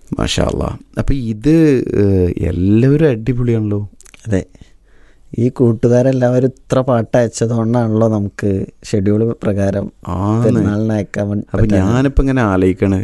മാഷാ അല്ലാ അപ്പം ഇത് ഏഹ്, എല്ലാവരും അടിപൊളിയാണല്ലോ അതെ ഈ കൂട്ടുകാരെല്ലാവരും ഇത്ര പാട്ട് അയച്ചതുകൊണ്ടാണല്ലോ നമുക്ക് ഷെഡ്യൂൾ പ്രകാരം ആണ് പെരുന്നാളിന് അയക്കാൻ വേണ്ടി അപ്പം ഞാനിപ്പോൾ ഇങ്ങനെ ആലോചിക്കണേ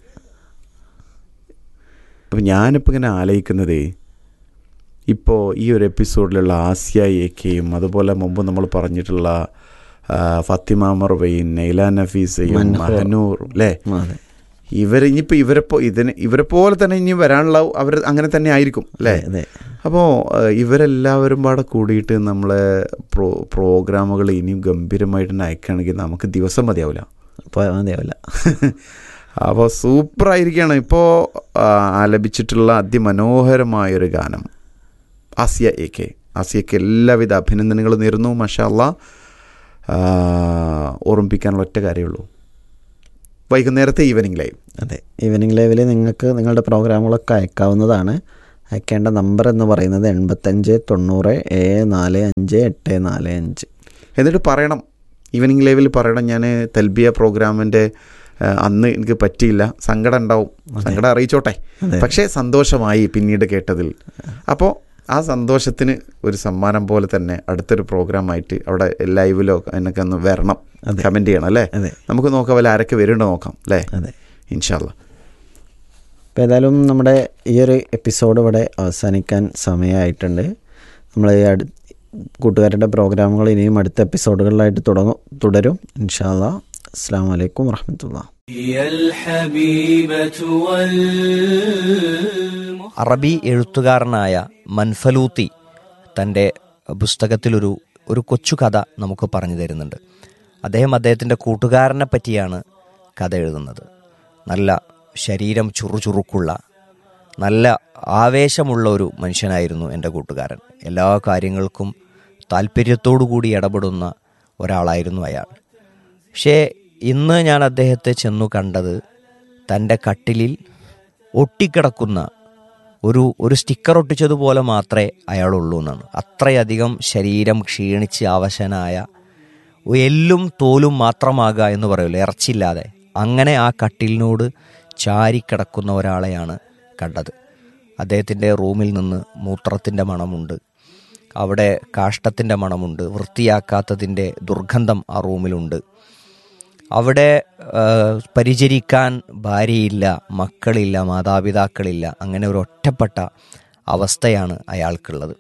അപ്പം ഞാനിപ്പോൾ ഇങ്ങനെ ആലോചിക്കുന്നതേ ഇപ്പോൾ ഈ ഒരു എപ്പിസോഡിലുള്ള ആസിയ എ കെയും അതുപോലെ മുമ്പ് നമ്മൾ പറഞ്ഞിട്ടുള്ള ആ, ഫത്തിമ മർവയും നൈല നഫീസയും മൻഹൂർ. മഹനൂർ അല്ലേ അതെ ഇവർ ഇനിയിപ്പോൾ ഇവരെ പോ ഇതിന് ഇവരെ പോലെ തന്നെ ഇനി വരാനുള്ള അവർ അങ്ങനെ തന്നെ ആയിരിക്കും അല്ലേ അതെ അപ്പോൾ ഇവരെല്ലാവരും പാടെ കൂടിയിട്ട് നമ്മളെ പ്രോ പ്രോഗ്രാമുകൾ ഇനിയും ഗംഭീരമായിട്ട് തന്നെ അയക്കുകയാണെങ്കിൽ നമുക്ക് ദിവസം മതിയാവില്ല പോയാൽ മതിയാവില്ല അപ്പോൾ സൂപ്പറായിരിക്കുകയാണ് ഇപ്പോൾ ആലപിച്ചിട്ടുള്ള അതിമനോഹരമായൊരു ഗാനം ആസിയ എ കെ ആസിയക്ക് എല്ലാവിധ അഭിനന്ദനങ്ങളും നേരുന്നു മഷാല്ല ഓർമ്മിപ്പിക്കാനുള്ള ഒറ്റ കാര്യമുള്ളൂ വൈകുന്നേരത്തെ ഈവനിങ് ലൈവ് അതെ ഈവനിങ് ലൈവിൽ നിങ്ങൾക്ക് നിങ്ങളുടെ പ്രോഗ്രാമുകളൊക്കെ അയക്കാവുന്നതാണ് അയക്കേണ്ട നമ്പർ എന്ന് പറയുന്നത് എൺപത്തഞ്ച് തൊണ്ണൂറ് ഏഴ് നാല് അഞ്ച് എട്ട് നാല് അഞ്ച് എന്നിട്ട് പറയണം ഈവനിങ് ലൈവിൽ പറയണം ഞാൻ തൽബിയ പ്രോഗ്രാമിൻ്റെ അന്ന് എനിക്ക് പറ്റിയില്ല സങ്കടം ഉണ്ടാവും സങ്കടം അറിയിച്ചോട്ടെ അതെ. പക്ഷേ സന്തോഷമായി പിന്നീട് കേട്ടതിൽ അപ്പോൾ ആ സന്തോഷത്തിന് ഒരു സമ്മാനം പോലെ തന്നെ അടുത്തൊരു പ്രോഗ്രാമായിട്ട് അവിടെ ലൈവിലോ എന്നൊക്കെ ഒന്ന് വരണം അതെ. കമൻറ്റ് ചെയ്യണം അല്ലേ അതെ നമുക്ക് നോക്കാം വല്ല ആരൊക്കെ വരുന്നുണ്ടോ നോക്കാം അല്ലേ അതെ ഇൻഷാല്ല അപ്പോൾ ഏതായാലും നമ്മുടെ ഈ ഒരു എപ്പിസോഡ് ഇവിടെ അവസാനിക്കാൻ സമയമായിട്ടുണ്ട് നമ്മൾ ഈ അടു കൂട്ടുകാരുടെ പ്രോഗ്രാമുകൾ ഇനിയും അടുത്ത എപ്പിസോഡുകളിലായിട്ട് തുടങ്ങും തുടരും ഇൻഷാല്ല അസ്സാം വലൈക്കും വർഹമത്തുള്ള هي الحبيبة وال അറബി എഴുത്തുകാരനായ മൻഫലൂത്തി തൻ്റെ പുസ്തകത്തിലൊരു ഒരു കൊച്ചു കഥ നമുക്ക് പറഞ്ഞു തരുന്നുണ്ട് അദ്ദേഹം അദ്ദേഹത്തിൻ്റെ കൂട്ടുകാരനെ പറ്റിയാണ് കഥ എഴുതുന്നത് നല്ല ശരീരം ചുറുചുറുക്കുള്ള നല്ല ആവേശമുള്ള ഒരു മനുഷ്യനായിരുന്നു എൻ്റെ കൂട്ടുകാരൻ എല്ലാ കാര്യങ്ങൾക്കും താല്പര്യത്തോടു കൂടി ഇടപെടുന്ന ഒരാളായിരുന്നു അയാൾ പക്ഷേ ഇന്ന് ഞാൻ അദ്ദേഹത്തെ ചെന്നു കണ്ടത് തൻ്റെ കട്ടിലിൽ ഒട്ടിക്കിടക്കുന്ന ഒരു ഒരു സ്റ്റിക്കർ ഒട്ടിച്ചതുപോലെ മാത്രമേ അയാളുള്ളൂ എന്നാണ് അത്രയധികം ശരീരം ക്ഷീണിച്ച് അവശനായ എല്ലും തോലും മാത്രമാകുക എന്ന് പറയുമല്ലോ ഇറച്ചില്ലാതെ അങ്ങനെ ആ കട്ടിലിനോട് ചാരിക്കിടക്കുന്ന ഒരാളെയാണ് കണ്ടത് അദ്ദേഹത്തിൻ്റെ റൂമിൽ നിന്ന് മൂത്രത്തിൻ്റെ മണമുണ്ട് അവിടെ കാഷ്ടത്തിൻ്റെ മണമുണ്ട് വൃത്തിയാക്കാത്തതിൻ്റെ ദുർഗന്ധം ആ റൂമിലുണ്ട് അവിടെ ആ, പരിചരിക്കാൻ ഭാര്യയില്ല മക്കളില്ല മാതാപിതാക്കളില്ല അങ്ങനെ ഒരു ഒറ്റപ്പെട്ട അവസ്ഥയാണ് അയാൾക്കുള്ളത്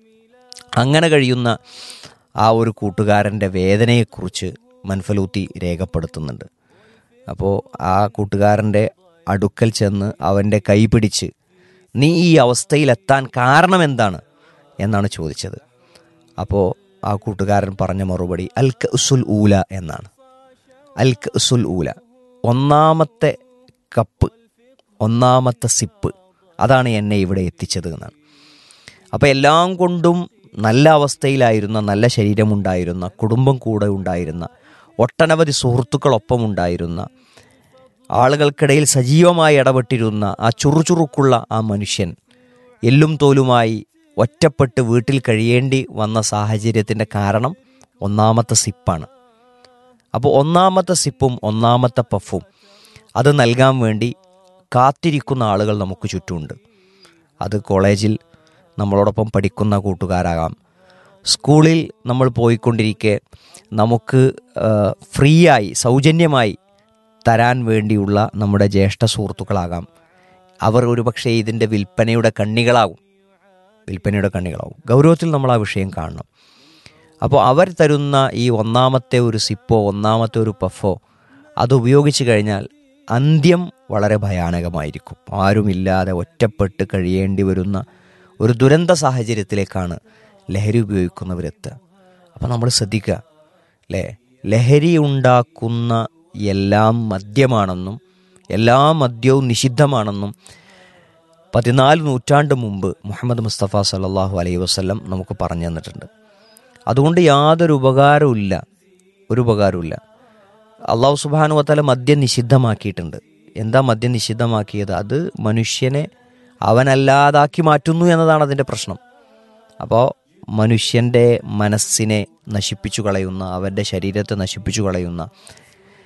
അങ്ങനെ കഴിയുന്ന ആ ഒരു കൂട്ടുകാരൻ്റെ വേദനയെക്കുറിച്ച് മൻഫലൂത്തി രേഖപ്പെടുത്തുന്നുണ്ട് അപ്പോൾ ആ കൂട്ടുകാരൻ്റെ അടുക്കൽ ചെന്ന് അവൻ്റെ കൈ പിടിച്ച് നീ ഈ അവസ്ഥയിലെത്താൻ കാരണം എന്താണ് എന്നാണ് ചോദിച്ചത് അപ്പോൾ ആ കൂട്ടുകാരൻ പറഞ്ഞ മറുപടി അൽ കസുൽ ഊല എന്നാണ് അൽ കസുൽ ഊല ഒന്നാമത്തെ കപ്പ് ഒന്നാമത്തെ സിപ്പ് അതാണ് എന്നെ ഇവിടെ എത്തിച്ചത് എന്നാണ് അപ്പോൾ എല്ലാം കൊണ്ടും നല്ല അവസ്ഥയിലായിരുന്ന നല്ല ശരീരമുണ്ടായിരുന്ന കുടുംബം കൂടെ ഉണ്ടായിരുന്ന ഒട്ടനവധി സുഹൃത്തുക്കളൊപ്പം ഉണ്ടായിരുന്ന ആളുകൾക്കിടയിൽ സജീവമായി ഇടപെട്ടിരുന്ന ആ ചുറുചുറുക്കുള്ള ആ മനുഷ്യൻ എല്ലും തോലുമായി ഒറ്റപ്പെട്ട് വീട്ടിൽ കഴിയേണ്ടി വന്ന സാഹചര്യത്തിൻ്റെ കാരണം ഒന്നാമത്തെ സിപ്പാണ് അപ്പോൾ ഒന്നാമത്തെ സിപ്പും ഒന്നാമത്തെ പഫും അത് നൽകാൻ വേണ്ടി കാത്തിരിക്കുന്ന ആളുകൾ നമുക്ക് ചുറ്റുമുണ്ട് അത് കോളേജിൽ നമ്മളോടൊപ്പം പഠിക്കുന്ന കൂട്ടുകാരാകാം സ്കൂളിൽ നമ്മൾ പോയിക്കൊണ്ടിരിക്കെ നമുക്ക് ഫ്രീ ആയി സൗജന്യമായി തരാൻ വേണ്ടിയുള്ള നമ്മുടെ ജ്യേഷ്ഠ സുഹൃത്തുക്കളാകാം അവർ ഒരുപക്ഷെ ഇതിൻ്റെ വിൽപ്പനയുടെ കണ്ണികളാകും വിൽപ്പനയുടെ കണ്ണികളാവും ഗൗരവത്തിൽ നമ്മൾ ആ വിഷയം കാണണം അപ്പോൾ അവർ തരുന്ന ഈ ഒന്നാമത്തെ ഒരു സിപ്പോ ഒന്നാമത്തെ ഒരു പഫോ അത് ഉപയോഗിച്ച് കഴിഞ്ഞാൽ അന്ത്യം വളരെ ഭയാനകമായിരിക്കും ആരുമില്ലാതെ ഒറ്റപ്പെട്ട് കഴിയേണ്ടി വരുന്ന ഒരു ദുരന്ത സാഹചര്യത്തിലേക്കാണ് ലഹരി ഉപയോഗിക്കുന്നവരെത്തുക അപ്പോൾ നമ്മൾ ശ്രദ്ധിക്കുക അല്ലേ ലഹരി ഉണ്ടാക്കുന്ന എല്ലാം മദ്യമാണെന്നും എല്ലാ മദ്യവും നിഷിദ്ധമാണെന്നും പതിനാല് നൂറ്റാണ്ട് മുമ്പ് മുഹമ്മദ് മുസ്തഫ സല്ലാഹു അലൈഹി വസ്ലം നമുക്ക് പറഞ്ഞു തന്നിട്ടുണ്ട് അതുകൊണ്ട് യാതൊരു ഉപകാരവും ഒരു ഉപകാരവും അള്ളാഹു സുബാനു വത്താല മദ്യം നിഷിദ്ധമാക്കിയിട്ടുണ്ട് എന്താ മദ്യം നിഷിദ്ധമാക്കിയത് അത് മനുഷ്യനെ അവനല്ലാതാക്കി മാറ്റുന്നു എന്നതാണ് അതിൻ്റെ പ്രശ്നം അപ്പോൾ മനുഷ്യൻ്റെ മനസ്സിനെ നശിപ്പിച്ചു കളയുന്ന അവൻ്റെ ശരീരത്തെ നശിപ്പിച്ചു കളയുന്ന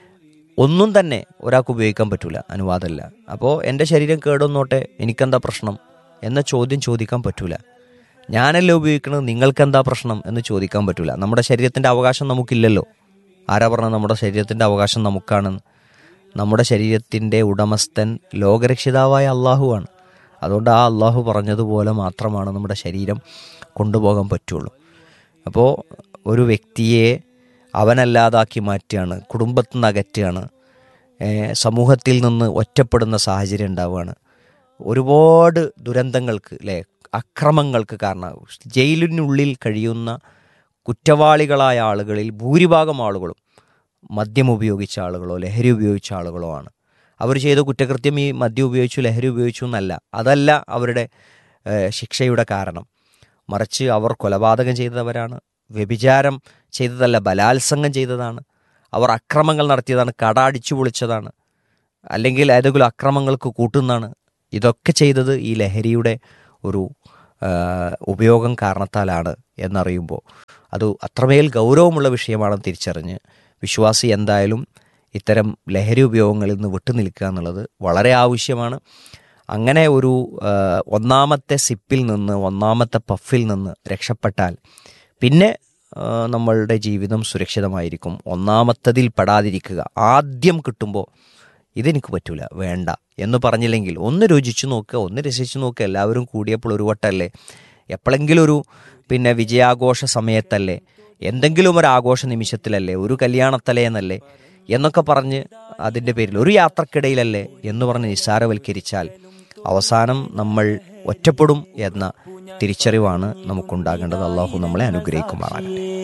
ഒന്നും തന്നെ ഒരാൾക്ക് ഉപയോഗിക്കാൻ പറ്റൂല അനുവാദമല്ല അപ്പോൾ എൻ്റെ ശരീരം കേടൊന്നോട്ടെ എനിക്കെന്താ പ്രശ്നം എന്ന ചോദ്യം ചോദിക്കാൻ പറ്റൂല ഞാനല്ലേ ഉപയോഗിക്കുന്നത് നിങ്ങൾക്കെന്താ പ്രശ്നം എന്ന് ചോദിക്കാൻ പറ്റൂല നമ്മുടെ ശരീരത്തിൻ്റെ അവകാശം നമുക്കില്ലല്ലോ ആരാ പറഞ്ഞത് നമ്മുടെ ശരീരത്തിൻ്റെ അവകാശം നമുക്കാണെന്ന് നമ്മുടെ ശരീരത്തിൻ്റെ ഉടമസ്ഥൻ ലോകരക്ഷിതാവായ അള്ളാഹുവാണ് അതുകൊണ്ട് ആ അള്ളാഹു പറഞ്ഞതുപോലെ മാത്രമാണ് നമ്മുടെ ശരീരം കൊണ്ടുപോകാൻ പറ്റുള്ളൂ അപ്പോൾ ഒരു വ്യക്തിയെ അവനല്ലാതാക്കി മാറ്റുകയാണ് കുടുംബത്തിൽ നിന്ന് അകറ്റുകയാണ് ഏഹ് സമൂഹത്തിൽ നിന്ന് ഒറ്റപ്പെടുന്ന സാഹചര്യം ഉണ്ടാവുകയാണ് ഒരുപാട് ദുരന്തങ്ങൾക്ക് അല്ലേ അക്രമങ്ങൾക്ക് കാരണമാകും ജയിലിനുള്ളിൽ കഴിയുന്ന കുറ്റവാളികളായ ആളുകളിൽ ഭൂരിഭാഗം ആളുകളും മദ്യം ഉപയോഗിച്ച ആളുകളോ ലഹരി ഉപയോഗിച്ച ആളുകളോ ആണ് അവർ ചെയ്ത കുറ്റകൃത്യം ഈ മദ്യം ഉപയോഗിച്ചു ലഹരി ഉപയോഗിച്ചു എന്നല്ല അതല്ല അവരുടെ ഏഹ്, ശിക്ഷയുടെ കാരണം മറിച്ച് അവർ കൊലപാതകം ചെയ്തവരാണ് വ്യഭിചാരം ചെയ്തതല്ല ബലാത്സംഗം ചെയ്തതാണ് അവർ അക്രമങ്ങൾ നടത്തിയതാണ് കട അടിച്ചു പൊളിച്ചതാണ് അല്ലെങ്കിൽ ഏതെങ്കിലും അക്രമങ്ങൾക്ക് കൂട്ടുന്നതാണ് ഇതൊക്കെ ചെയ്തത് ഈ ലഹരിയുടെ ഒരു ആ, ഉപയോഗം കാരണത്താലാണ് എന്നറിയുമ്പോൾ അത് അത്രമേൽ ഗൗരവമുള്ള വിഷയമാണെന്ന് തിരിച്ചറിഞ്ഞ് വിശ്വാസി എന്തായാലും ഇത്തരം ലഹരി ഉപയോഗങ്ങളിൽ നിന്ന് വിട്ടുനിൽക്കുക എന്നുള്ളത് വളരെ ആവശ്യമാണ് അങ്ങനെ ഒരു ആ, ഒന്നാമത്തെ സിപ്പിൽ നിന്ന് ഒന്നാമത്തെ പഫിൽ നിന്ന് രക്ഷപ്പെട്ടാൽ പിന്നെ ആ, നമ്മളുടെ ജീവിതം സുരക്ഷിതമായിരിക്കും ഒന്നാമത്തതിൽ പെടാതിരിക്കുക ആദ്യം കിട്ടുമ്പോൾ ഇതെനിക്ക് പറ്റൂല വേണ്ട എന്ന് പറഞ്ഞില്ലെങ്കിൽ ഒന്ന് രുചിച്ചു നോക്കുക ഒന്ന് രസിച്ചു നോക്കുക എല്ലാവരും കൂടിയപ്പോൾ ഒരു വട്ടമല്ലേ എപ്പോഴെങ്കിലും ഒരു പിന്നെ വിജയാഘോഷ സമയത്തല്ലേ എന്തെങ്കിലും ഒരു ആഘോഷ നിമിഷത്തിലല്ലേ ഒരു കല്യാണത്തലേന്നല്ലേ എന്നൊക്കെ പറഞ്ഞ് അതിൻ്റെ പേരിൽ ഒരു യാത്രക്കിടയിലല്ലേ എന്ന് പറഞ്ഞ് നിസ്സാരവൽക്കരിച്ചാൽ അവസാനം നമ്മൾ ഒറ്റപ്പെടും എന്ന തിരിച്ചറിവാണ് നമുക്കുണ്ടാകേണ്ടത് അള്ളാഹു നമ്മളെ അനുഗ്രഹിക്കുമാറാകട്ടെ